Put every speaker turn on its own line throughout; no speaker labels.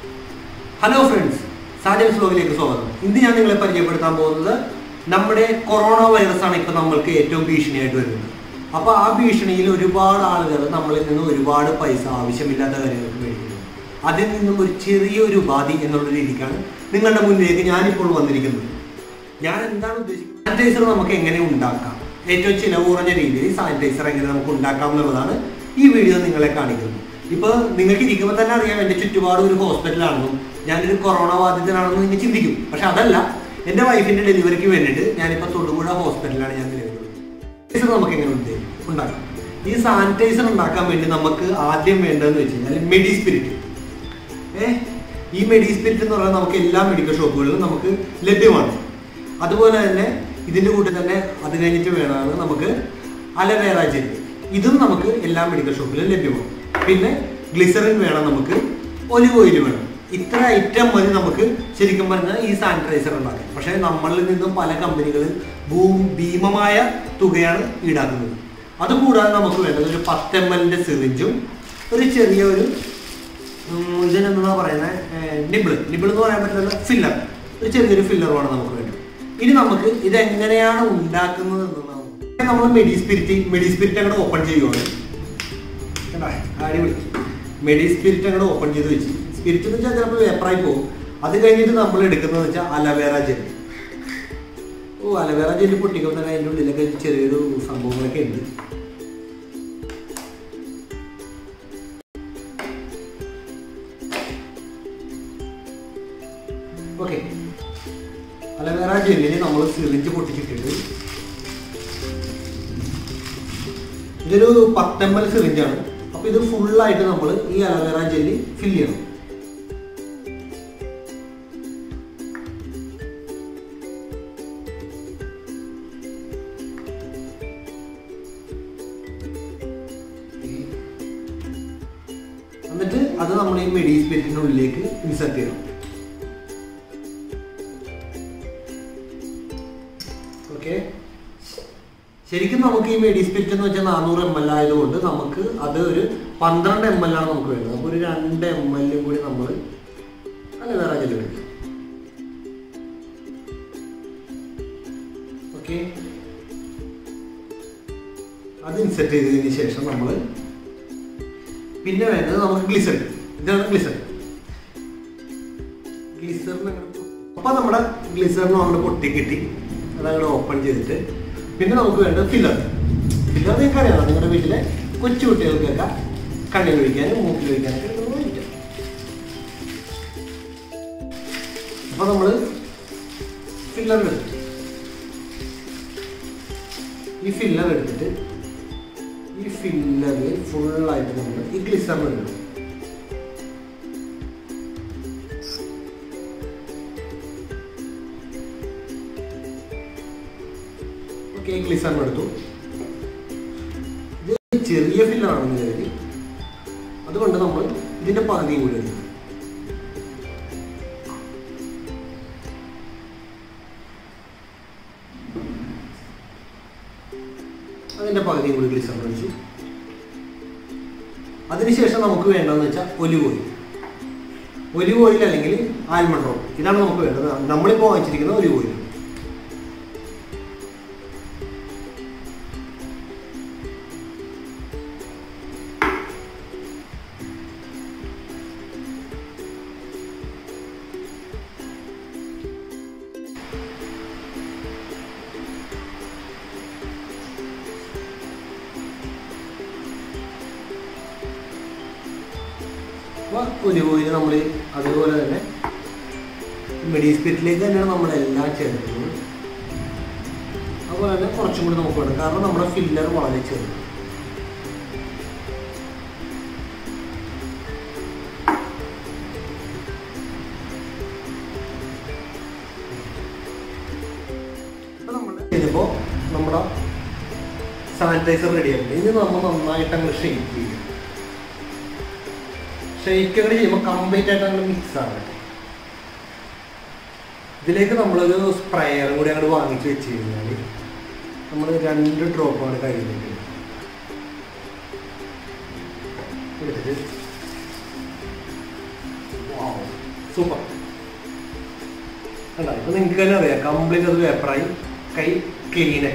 Hello friends സാജൻസ് വ്ലോഗിലേക്ക് സ്വാഗതം ഇന്ന് ഞാൻ നിങ്ങളെ പരിചയപ്പെടുത്താൻ പോകുന്നത് നമ്മുടെ കൊറോണ വൈറസ് ആണ് ഇപ്പൊ നമ്മൾക്ക് ഏറ്റവും ഭീഷണിയായിട്ട് വരുന്നത് അപ്പൊ ആ ഭീഷണിയിൽ ഒരുപാട് ആളുകൾ നമ്മളിൽ നിന്ന് ഒരുപാട് പൈസ ആവശ്യമില്ലാത്ത കാര്യങ്ങൾക്ക് മേടിക്കുന്നു അതിൽ നിന്നും ഒരു ചെറിയൊരു ഉപാധി എന്നുള്ള രീതിക്കാണ് നിങ്ങളുടെ മുന്നിലേക്ക് ഞാനിപ്പോൾ വന്നിരിക്കുന്നത് ഞാൻ എന്താണ് ഉദ്ദേശിക്കുന്നത് സാനിറ്റൈസർ നമുക്ക് എങ്ങനെ ഉണ്ടാക്കാം ഏറ്റവും ചിലവ് കുറഞ്ഞ രീതിയിൽ സാനിറ്റൈസർ എങ്ങനെ നമുക്ക് ഉണ്ടാക്കാം എന്നുള്ളതാണ് ഈ വീഡിയോ നിങ്ങളെ കാണിക്കുന്നത് ഇപ്പൊ നിങ്ങൾക്ക് ഇരിക്കുമ്പോൾ തന്നെ അറിയാം എൻ്റെ ചുറ്റുപാട് ഒരു ഹോസ്പിറ്റലാണെന്നും ഞാനൊരു കൊറോണ ബാധിതനാണെന്നും നിങ്ങൾ ചിന്തിക്കും പക്ഷെ അതല്ല എൻ്റെ വൈഫിന്റെ ഡെലിവറിക്ക് വേണ്ടിയിട്ട് ഞാനിപ്പോൾ തൊടുപുഴ ഹോസ്പിറ്റലിലാണ് ഞാൻ നിലവിലുള്ളത് സാനിറ്റൈസർ നമുക്ക് എങ്ങനെ ഉണ്ട് ഉണ്ടാക്കാം ഈ സാനിറ്റൈസർ ഉണ്ടാക്കാൻ വേണ്ടി നമുക്ക് ആദ്യം വേണ്ടതെന്ന് വെച്ച് കഴിഞ്ഞാൽ മെഡി സ്പിരിറ്റ് ഏ ഈ മെഡി സ്പിരിറ്റ് എന്ന് പറയുന്നത് നമുക്ക് എല്ലാ മെഡിക്കൽ ഷോപ്പുകളിലും നമുക്ക് ലഭ്യമാണ് അതുപോലെ തന്നെ ഇതിൻ്റെ കൂടെ തന്നെ അത് കഴിഞ്ഞിട്ട് വേണമാണ് നമുക്ക് അലവേറ ജെൽ ഇതും നമുക്ക് എല്ലാ മെഡിക്കൽ ഷോപ്പിലും ലഭ്യമാണ് പിന്നെ ഗ്ലിസറിൻ വേണം നമുക്ക് ഒലിവ് ഓയിൽ വേണം ഇത്ര ഐറ്റം മതി നമുക്ക് ശരിക്കും പറഞ്ഞാൽ ഈ സാനിറ്റൈസർ ഉണ്ടാക്കാൻ പക്ഷേ നമ്മളിൽ നിന്നും പല കമ്പനികളിൽ ഭൂ ഭീമമായ തുകയാണ് ഈടാക്കുന്നത് അതുകൂടാതെ നമുക്ക് വേണ്ടത് ഒരു പത്ത് എം എല്ലിൻ്റെ സിറിഞ്ചും ഒരു ചെറിയ ഒരു ഉം, ഇതിനെന്താ പറയുന്നത് നിബിൾ നിബിൾ എന്ന് പറയാൻ പറ്റില്ല ഫില്ലർ ഒരു ചെറിയൊരു ഫില്ലറുമാണ് നമുക്ക് വേണ്ടത് ഇനി നമുക്ക് ഇത് എങ്ങനെയാണ് ഉണ്ടാക്കുന്നത് എന്നുള്ളത് നമ്മൾ മെഡി സ്പിരിറ്റ് മെഡി സ്പിരിറ്റ് അങ്ങോട്ട് ഓപ്പൺ ചെയ്യുവാണ് കണ്ടോ? അടിപൊളി മെഡി സ്പിരിറ്റ് അങ്ങോട്ട് ഓപ്പൺ ചെയ്ത് വെച്ച് സ്പിരിറ്റ് എന്ന് വെച്ചാൽ ചിലപ്പോൾ വേപ്പറായി പോകും അത് കഴിഞ്ഞിട്ട് നമ്മൾ എടുക്കുന്നത് വെച്ചാൽ അലവേറ ജെൽ ഓ അലവേറ ജെല്ല് പൊട്ടിക്കുമ്പോൾ തന്നെ അതിൻ്റെ ഉള്ളിലൊക്കെ ചെറിയൊരു സംഭവങ്ങളൊക്കെ ഉണ്ട് ഓക്കെ അലവേറ ജെല്ലിന് നമ്മൾ സിറിഞ്ച് പൊട്ടിച്ചിട്ടുണ്ട് ഇതൊരു പത്തെം എൽ സിറിഞ്ചാണ് അപ്പൊ ഇത് ഫുള്ളായിട്ട് നമ്മൾ ഈ അലവേറ ജെല്ലി ഫില്ല് ചെയ്യണം എന്നിട്ട് അത് നമ്മൾ ഈ മെഡി സ്പിരിറ്റിന്റെ ഉള്ളിലേക്ക് ഇൻസെർട്ട് ചെയ്യണം ഓക്കെ ശരിക്കും നമുക്ക് ഈ മെഡി സ്പിരിറ്റ് എന്ന് വെച്ചാൽ നാനൂറ് എം എൽ ആയതുകൊണ്ട് നമുക്ക് അത് ഒരു പന്ത്രണ്ട് എം എൽ ആണ് നമുക്ക് വേണ്ടത് അപ്പോൾ ഒരു രണ്ട് എം എൽ കൂടി നമ്മൾ അല്ല വേറെ ജെല്ല് മേടിക്കും ഓക്കെ അത് ഇൻസെറ്റ് ചെയ്തതിന് ശേഷം നമ്മൾ പിന്നെ വേണ്ടത് നമുക്ക് ഗ്ലിസറിൻ ഇതാണ് ഗ്ലിസറിൻ ഗ്ലിസറിൻ അപ്പൊ നമ്മുടെ ഗ്ലിസറിൻ നമ്മൾ പൊട്ടി കിട്ടി അതങ്ങോട്ട് ഓപ്പൺ ചെയ്തിട്ട് പിന്നെ നമുക്ക് വേണ്ടത് ഫില്ലർ ഫില്ലർ നിങ്ങൾക്ക് അറിയാം നിങ്ങളുടെ വീട്ടിലെ കൊച്ചു കുട്ടികൾക്കൊക്കെ കണ്ണിൽ ഒഴിക്കാനും മൂക്കിൽ ഒഴിക്കാനൊക്കെ എടുക്കുന്നത് വേണ്ടിയിട്ട് അപ്പൊ നമ്മള് ഫില്ലർ എടുത്തു ഈ ഫില്ലർ എടുത്തിട്ട് ഈ ഫില്ലറിൽ ഫുള്ളായിട്ട് നമ്മൾ ഈ ഗ്ലിസറിൻ എടുക്കണം ഓക്കെ ഗ്ലിസറിൻ എടുത്തു ഇത് ചെറിയ ഫില്ലറാണെന്ന് കരുതി അതുകൊണ്ട് നമ്മൾ ഇതിന്റെ പകുതി കൂടി എടുക്കും അതിന്റെ പകുതിയും കൂടി ഗ്ലിസറിൻ ഒഴിച്ചു അതിനുശേഷം നമുക്ക് വേണ്ടതെന്ന് വെച്ചാൽ ഒലിവ് ഓയിൽ ഒലിവ് ഓയിൽ അല്ലെങ്കിൽ ആൽമണ്ട് ഓയിൽ ഇതാണ് നമുക്ക് വേണ്ടത് നമ്മളിപ്പോൾ വാങ്ങിച്ചിരിക്കുന്ന ഒലിവ് ഓയിൽ അപ്പോൾ ഒലിവ് ഓയിൽ നമ്മൾ അതുപോലെ തന്നെ മെഡി സ്പിരിറ്റിലേക്ക് തന്നെയാണ് നമ്മളെല്ലാം ചേർക്കുന്നത് അതുപോലെ തന്നെ കുറച്ചും കൂടി നമുക്ക് വേണം കാരണം നമ്മുടെ ഫില്ലർ വളരെ ചെറുത് ഇപ്പൊ നമ്മുടെ ഇതിപ്പോ നമ്മുടെ സാനിറ്റൈസർ റെഡിയായിട്ടുണ്ട് ഇനി നമ്മൾ നന്നായിട്ട് അങ്ങ് ഷെയ്ക്ക് ചെയ്യും ഷെയ്ക്ക് അങ്ങോട്ട് ചെയ്യുമ്പോൾ കംപ്ലീറ്റ് ആയിട്ട് അങ്ങോട്ട് മിക്സ് ആവട്ടെ ഇതിലേക്ക് നമ്മളൊരു സ്പ്രേയറും കൂടി അങ്ങോട്ട് വാങ്ങിച്ച് വെച്ച് കഴിഞ്ഞാൽ നമ്മൾ രണ്ട് ഡ്രോപ്പാണ് കയ്യിലേക്ക് എടുത്തിട്ട് Wow. സൂപ്പർ കണ്ടോ ഇപ്പൊ നിങ്ങൾക്ക് തന്നെ അറിയാം കംപ്ലീറ്റ് അത് പേപ്പറായി കൈ ക്ലീനായി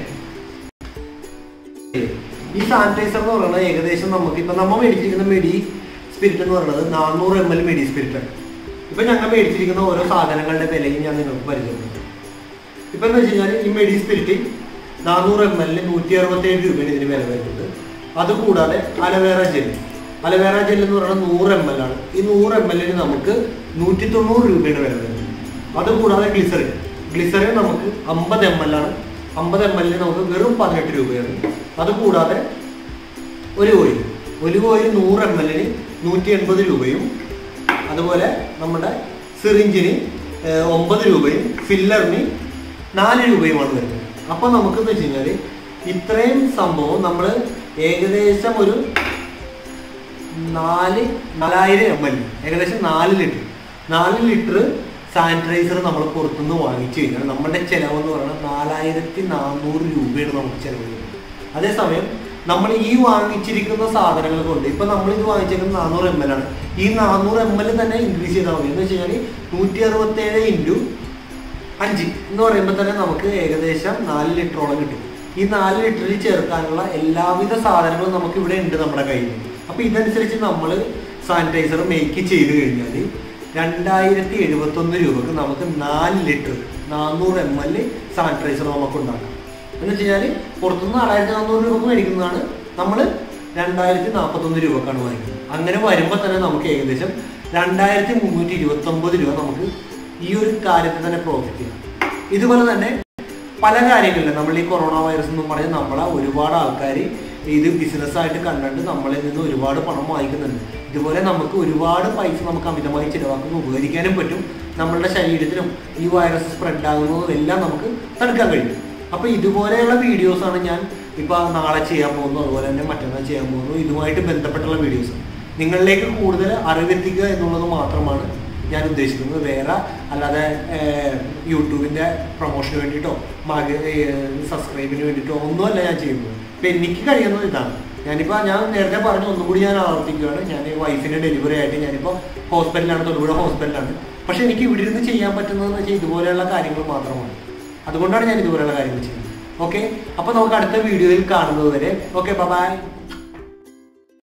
ഈ സാനിറ്റൈസർ എന്ന് പറയുന്നത് ഏകദേശം നമുക്ക് ഇപ്പൊ നമ്മൾ മേടിച്ചിരിക്കുന്ന മെഡി സ്പിരിറ്റ് എന്ന് പറയുന്നത് നാനൂറ് എം എൽ മെഡി സ്പിരിറ്റ് ആണ് ഇപ്പൊ ഞങ്ങൾ മേടിച്ചിരിക്കുന്ന ഓരോ സാധനങ്ങളുടെ വിലയും ഞാൻ നിങ്ങൾക്ക് പരിചയപ്പെടുത്തും ഇപ്പൊ എന്ന് വെച്ച് കഴിഞ്ഞാൽ ഈ മെഡി സ്പിരിറ്റ് നാനൂറ് എം എല്ലിന് നൂറ്റി അറുപത്തി ഏഴ് രൂപയാണ് ഇതിന് വില വരുന്നത് അതുകൂടാതെ അലവേറ ജെൽ അലവേറ ജെൽ എന്ന് പറയുന്നത് നൂറ് എം എൽ ആണ് ഈ നൂറ് എം എല്ലിന് നമുക്ക് നൂറ്റി തൊണ്ണൂറ് രൂപയാണ് വില വരുന്നത് അതുകൂടാതെ ഗ്ലിസറിൻ ഗ്ലിസറിൻ നമുക്ക് അമ്പത് എം എൽ ആണ് അമ്പത് എം എല്ലിന് നമുക്ക് വെറും പതിനെട്ട് രൂപയാണ് അതുകൂടാതെ ഒരു ഓയിൽ ഒരു ഓയിൽ നൂറ് എം എല്ലിന് നൂറ്റി എൺപത് രൂപയും അതുപോലെ നമ്മുടെ സിറിഞ്ചിന് ഏഹ്, ഒമ്പത് രൂപയും ഫില്ലറിന് നാല് രൂപയുമാണ് വരുന്നത് അപ്പോൾ നമുക്കെന്ന് വെച്ച് കഴിഞ്ഞാൽ ഇത്രയും സംഭവം നമ്മൾ ഏകദേശം ഒരു നാല് നാലായിരം എം എൽ ഏകദേശം നാല് ലിറ്റർ നാല് ലിറ്റർ സാനിറ്റൈസർ നമ്മൾ പുറത്തുനിന്ന് വാങ്ങിച്ചു കഴിഞ്ഞാൽ നമ്മുടെ ചിലവെന്ന് പറയുന്നത് നാലായിരത്തി നാനൂറ് രൂപയാണ് നമുക്ക് ചിലവ് വരുന്നത് അതേസമയം നമ്മൾ ഈ വാങ്ങിച്ചിരിക്കുന്ന സാധനങ്ങൾ കൊണ്ട് ഇപ്പൊ നമ്മൾ ഇത് വാങ്ങിച്ചിരിക്കുന്നത് നാനൂറ് എം എൽ ആണ് ഈ നാനൂറ് എം എൽ തന്നെ ഇൻക്രീസ് ചെയ്താൽ മതി എന്ന് വെച്ച് കഴിഞ്ഞാൽ നൂറ്റി അറുപത്തി ഏഴ് ഇൻറ്റു അഞ്ച് എന്ന് പറയുമ്പോൾ തന്നെ നമുക്ക് ഏകദേശം നാല് ലിറ്ററോളം കിട്ടും ഈ നാല് ലിറ്ററിൽ ചേർക്കാനുള്ള എല്ലാവിധ സാധനങ്ങളും നമുക്ക് ഇവിടെ ഉണ്ട് നമ്മുടെ കയ്യിൽ അപ്പൊ ഇതനുസരിച്ച് നമ്മൾ സാനിറ്റൈസർ മേക്ക് ചെയ്ത് കഴിഞ്ഞാൽ രണ്ടായിരത്തി എഴുപത്തൊന്ന് രൂപക്ക് നമുക്ക് നാല് ലിറ്റർ നാനൂറ് എം എൽ സാനിറ്റൈസർ നമുക്ക് ഉണ്ടാക്കാം എന്ന് വെച്ച് കഴിഞ്ഞാൽ പുറത്തുനിന്ന് നാലായിരത്തി നാനൂറ് രൂപക്ക് മേടിക്കുന്നതാണ് നമ്മൾ രണ്ടായിരത്തി നാൽപ്പത്തൊന്ന് രൂപക്കാണ് വാങ്ങിക്കുന്നത് അങ്ങനെ വരുമ്പോൾ തന്നെ നമുക്ക് ഏകദേശം രണ്ടായിരത്തി മുന്നൂറ്റി ഇരുപത്തി ഒമ്പത് രൂപ നമുക്ക് ഈ ഒരു കാര്യത്തിൽ തന്നെ പ്രോഫിറ്റ് ചെയ്യാം ഇതുപോലെ തന്നെ പല കാര്യങ്ങളിലും നമ്മൾ ഈ കൊറോണ വൈറസ് എന്ന് പറഞ്ഞ് നമ്മളെ ഒരുപാട് ആൾക്കാർ ഇത് ബിസിനസ്സായിട്ട് കണ്ടിട്ട് നമ്മളിൽ നിന്ന് ഒരുപാട് പണം വാങ്ങിക്കുന്നുണ്ട് ഇതുപോലെ നമുക്ക് ഒരുപാട് പൈസ നമുക്ക് അമിതമായി ചിലവാക്കുന്ന ഉപകരിക്കാനും പറ്റും നമ്മളുടെ ശരീരത്തിനും ഈ വൈറസ് സ്പ്രെഡ് ആകുന്നതും എല്ലാം നമുക്ക് തടുക്കാൻ കഴിയും അപ്പോൾ ഇതുപോലെയുള്ള വീഡിയോസാണ് ഞാൻ ഇപ്പോൾ നാളെ ചെയ്യാൻ പോകുന്നു അതുപോലെ തന്നെ മറ്റന്നാൾ ചെയ്യാൻ പോകുന്നു ഇതുമായിട്ട് ബന്ധപ്പെട്ടുള്ള വീഡിയോസ് നിങ്ങളിലേക്ക് കൂടുതൽ അറിവെത്തിക്കുക എന്നുള്ളത് മാത്രമാണ് ഞാൻ ഉദ്ദേശിക്കുന്നത് വേറെ അല്ലാതെ ഏഹ്, യൂട്യൂബിന്റെ പ്രൊമോഷന് വേണ്ടിയിട്ടോ സബ്സ്ക്രൈബിന് വേണ്ടിയിട്ടോ ഒന്നുമല്ല ഞാൻ ചെയ്യുന്നത് ഇപ്പം എനിക്ക് കഴിയുന്നത് ഇതാണ് ഞാനിപ്പോൾ ഞാൻ നേരത്തെ പറഞ്ഞു ഒന്നും കൂടി ഞാൻ ആവർത്തിക്കുകയാണ് ഞാൻ വൈഫിന്റെ ഡെലിവറി ആയിട്ട് ഞാനിപ്പോൾ ഹോസ്പിറ്റലിലാണ് തൊടുപുഴ ഹോസ്പിറ്റലിലാണ് പക്ഷെ എനിക്ക് ഇവിടെ ഇരുന്ന് ചെയ്യാൻ പറ്റുന്നതെന്ന് വെച്ചാൽ ഇതുപോലെയുള്ള കാര്യങ്ങൾ മാത്രമാണ് അതുകൊണ്ടാണ് ഞാൻ ഇതുപോലെയുള്ള കാര്യങ്ങൾ ചെയ്യുന്നത് ഓക്കെ അപ്പോൾ നമുക്ക് അടുത്ത വീഡിയോയിൽ കാണുന്നത് വരെ ഓക്കെ ബൈ